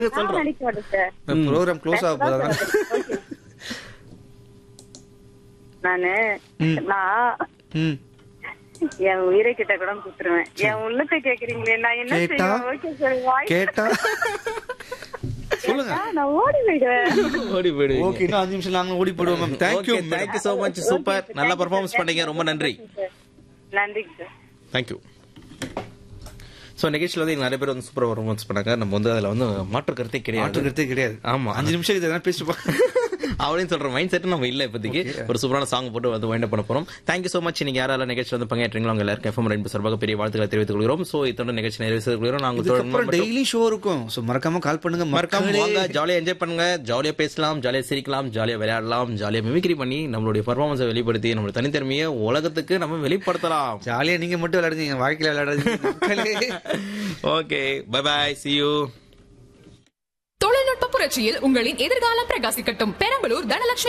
நான் சொல்றோம் நடிக்க மாட்டேன் சார் ப்ரோக்ராம் க்ளோஸ் ஆக போதாங்க Okay. நானு நான் ம் என் உயிரை கிட்ட கூட குத்துருவேன் என் உள்ளத்தை கேக்குறீங்களே நான் என்ன கேட்டா? செய்வேன் ஓகே சார் வாய் கேட்டா சொல்லுங்க நான் ஓடி போயிடுவேன் ஓடி போயிடுவீங்க ஓகே இன்னும் அஞ்சு நிமிஷம் நாங்க ஓடி போடுவோம் ma'am thank you okay thank you so much super நல்லா பெர்ஃபார்மன்ஸ் பண்ணீங்க ரொம்ப நன்றி நன்றிங்க சார் தேங்க்யூ ஸோ நிகழ்ச்சியில் வந்து நிறைய பேர் வந்து சூப்பர் பர்ஃபார்மன்ஸ் பண்ணாங்க நம்ம வந்து அதில் வந்து மாற்று கருத்தே கிடையாது மாற்றுக்கிறதே கிடையாது ஆமா. அஞ்சு நிமிஷம் இதெல்லாம் பேசிட்டு அப்படின்னு சொல்ற மைண்ட் செட் நம்ம இல்ல இப்போதைக்கு ஒரு சூப்பரான சாங் போட்டு வந்து வைண்ட் பண்ண போறோம் தேங்க்யூ சோ மச் நீங்க யாரெல்லாம் நிகழ்ச்சி வந்து பங்கேற்றீங்களோ அவங்க எல்லாருக்கும் எஃப்எம் ரெண்டு சார்பாக பெரிய வாழ்த்துக்களை தெரிவித்துக் கொள்கிறோம் ஸோ இத்தோட நிகழ்ச்சி நிறைவு செய்து கொள்கிறோம் நாங்கள் இதுக்கப்புறம் தொடர்ந்து டெய்லி ஷோ இருக்கும் சோ மறக்காம கால் பண்ணுங்க மறக்காம மக்களே. வாங்க ஜாலியா என்ஜாய் பண்ணுங்க ஜாலியா பேசலாம் ஜாலியா சிரிக்கலாம் ஜாலியா விளையாடலாம் ஜாலியா மிமிக்ரி பண்ணி நம்மளுடைய பர்ஃபார்மன்ஸை வெளிப்படுத்தி நம்மளுடைய தனித்திறமையை உலகத்துக்கு நம்ம வெளிப்படுத்தலாம் ஜாலியா நீங்க மட்டும் விளையாடுங்க என் வாழ்க்கையில விளையாடாதீங்க மக்களே. Okay bye bye see you தொழில்நுட்ப புரட்சியில் உங்களின் எதிர்காலம் பிரகாசிக்கட்டும் பெரம்பலூர் தனலட்சுமி